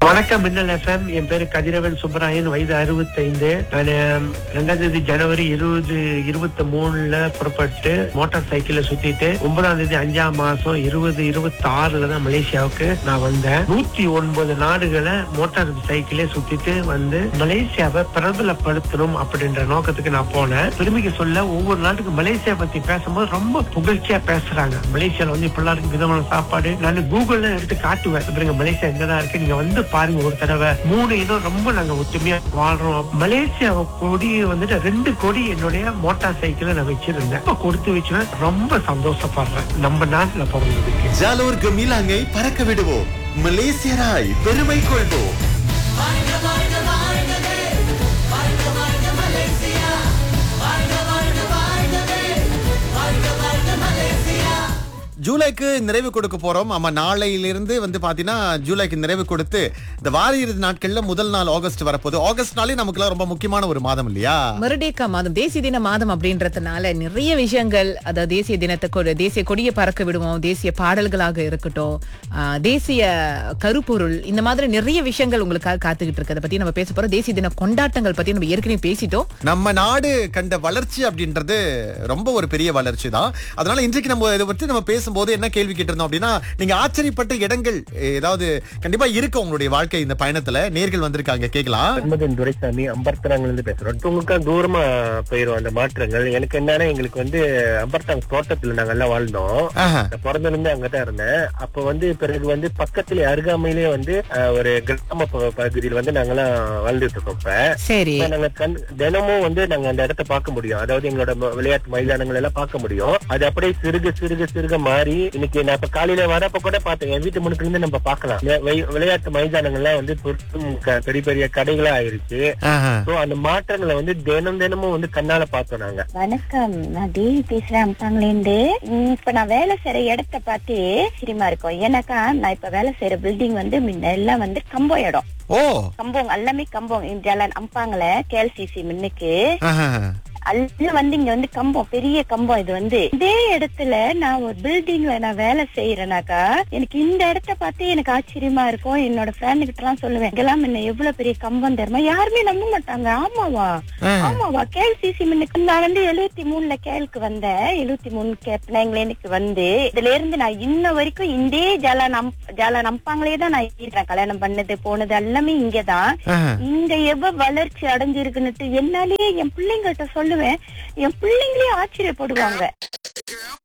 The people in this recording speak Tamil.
வணக்கம் மின்னல் எஃப்எம் என் பேரு கதிரவன் சுப்பராயன் வயது 65 நான் ரெண்டாம் தேதி ஜனவரி இருபது இருபத்தி மூணுல புறப்பட்டு மோட்டார் சைக்கிள்ல சுத்திட்டு ஒன்பதாம் தேதி அஞ்சாம் மாசம் இருபது இருபத்தி ஆறுல தான் மலேசியாவுக்கு நான் வந்தேன் நூத்தி ஒன்பது நாடுகளை மோட்டார் சைக்கிளே சுத்திட்டு வந்து மலேசியாவை பிரபலப்படுத்தணும் அப்படின்ற நோக்கத்துக்கு நான் போனேன் பெருமைக்கு சொல்ல ஒவ்வொரு நாட்டுக்கு மலேசியா பத்தி பேசும்போது ரொம்ப புகழ்ச்சியா பேசுறாங்க மலேசியால வந்து இப்படிலாம் இருக்கு விதமான சாப்பாடு நான் கூகுள்ல எடுத்து காட்டுவேன் பாருங்க மலேசியா எங்கதான் இருக்கு நீங்க வந்து பாருங்க ஒரு தடவை மூணு இனம் ரொம்ப நாங்க ஒற்றுமையா வாழ்றோம் மலேசியா கொடி வந்துட்டு ரெண்டு கொடி என்னுடைய மோட்டார் சைக்கிள நான் வச்சிருந்தேன் இப்ப கொடுத்து வச்சுவேன் ரொம்ப சந்தோஷப்படுறேன் நம்ம நாட்டுல பிறந்ததுக்கு ஜாலோர் கமிலாங்கை பறக்க விடுவோம் மலேசியராய் பெருமை கொள்வோம் ஜூலைக்கு நிறைவு கொடுக்க போறோம் ஆமா நாளையிலிருந்து வந்து பாத்தீங்கன்னா ஜூலைக்கு நிறைவு கொடுத்து இந்த வார இறுதி நாட்கள்ல முதல் நாள் ஆகஸ்ட் வரப்போகுது ஆகஸ்ட்னாலே நமக்குலாம் ரொம்ப முக்கியமான ஒரு மாதம் இல்லையா மறுடேக்கா மாதம் தேசிய தின மாதம் அப்படின்றதுனால நிறைய விஷயங்கள் அதாவது தேசிய தினத்தை கொடு தேசிய கொடியை பறக்க விடுவோம் தேசிய பாடல்களாக இருக்கட்டும் ஆஹ், தேசிய கருப்பொருள் இந்த மாதிரி நிறைய விஷயங்கள் உங்களுக்காக காத்துக்கிட்டு இருக்கு அதை பத்தி நம்ம பேச போறோம் தேசிய தின கொண்டாட்டங்கள் பத்தி நம்ம ஏற்கனவே பேசிட்டோம் நம்ம நாடு கண்ட வளர்ச்சி அப்படின்றது ரொம்ப ஒரு பெரிய வளர்ச்சி தான் அதனால இன்றைக்கு நம்ம இதை பற்றி நம்ம பேசும்போது என்ன கேள்வி கேட்டிருந்தோம் அப்படின்னா நீங்க ஆச்சரியப்பட்ட இடங்கள் ஏதாவது கண்டிப்பா இருக்கு உங்களுடைய வாழ்க்கை இந்த பயணத்துல நேர்கள் வந்திருக்காங்க கேட்கலாம் அன்பதன் துரைசாமி அம்பர்த்தனாங்கல இருந்து பேசுறோம் உங்களுக்கு தூரமா போயிரும் அந்த மாற்றங்கள் எனக்கு என்னன்னா எங்களுக்கு வந்து அம்பர்த்தாங் தோட்டத்துல நாங்க எல்லாம் வாழ்ந்தோம் ஆஹா. நான் பிறந்ததுல இருந்து அங்கதான் இருந்தேன் அப்ப வந்து பிறகு வந்து பக்கத்துல அருகாமையிலே வந்து அஹ், ஒரு கிராம ப- பகுதியில் வந்து நாங்கெல்லாம் வாழ்ந்துட்டு இருக்கோம் இப்ப சரி இப்ப நாங்க கண் தினமும் வந்து நாங்க அந்த இடத்த பார்க்க முடியும் அதாவது எங்களோட ம- விளையாட்டு மைதானங்கள் எல்லாம் பார்க்க முடியும் அது அப்படியே சிறுக சிறுக சிறுக மாறி இன்னைக்கு நான் இப்ப காலையில வரப்ப கூட பார்த்தேன் என் வீட்டு முன்னுக்கு இருந்து நம்ம பார்க்கலாம் வி- வி- விளையாட்டு மைதானங்கள்லாம் வந்து பெரும் க- பெரிய பெரிய கடைகளா ஆயிருச்சு ஆஹா. சோ அந்த மாற்றங்களை வந்து தினம் தினமும் வந்து கண்ணால பார்த்தோம் நாங்க வணக்கம் நான் தேவி பேசுறேன் அம்பாங்கலேருந்து உம், இப்ப நான் வேலை செய்யற இடத்த பார்த்து சிரிமா இருக்கும் ஏன்னாக்கா நான் இப்ப வேலை செய்யற பில்டிங் வந்து முன்ன எல்லாம் வந்து கம்பம் இடம் ஓ கம்பம் எல்லாமே கம்பம் இந்த அம்பாங்கல கேஎல்சிசி முன்னுக்கு ஆஹா. அல்ல வந்து இங்க வந்து கம்பம் பெரிய கம்பம் இது வந்து இதே இடத்துல நான் ஒரு பில்டிங்ல நான் வேலை செய்யறேனாக்கா எனக்கு இந்த இடத்த பார்த்து எனக்கு ஆச்சரியமா இருக்கும் என்னோட ஃப்ரெண்டு கிட்ட எல்லாம் சொல்லுவேன் இதெல்லாம் என்ன எவ்வளவு பெரிய கம்பம் தெரியுமா யாருமே நம்ப மாட்டாங்க ஆமாவா ஆ. ஆமாவா கேஎல்சிசி முன்னுக்கு நான் வந்து எழுபத்தி மூணுல கேளுக்கு வந்தேன் எழுபத்தி மூணு பிள்ளைங்களுக்கு வந்து இதுல இருந்து நான் இன்ன வரைக்கும் இந்தே ஜாலா நம் ஜாலா நம்பாங்களே தான் நான் இருக்கிறேன் கல்யாணம் பண்ணது போனது எல்லாமே இங்கதான் ஆஹா. இங்க எவ்வளவு வளர்ச்சி அடைஞ்சிருக்குன்னுட்டு என்னாலேயே என் பிள்ளைங்கள்ட்ட சொல்லுவேன் என் பிள்ளைங்களே ஆச்சரியப்படுவாங்க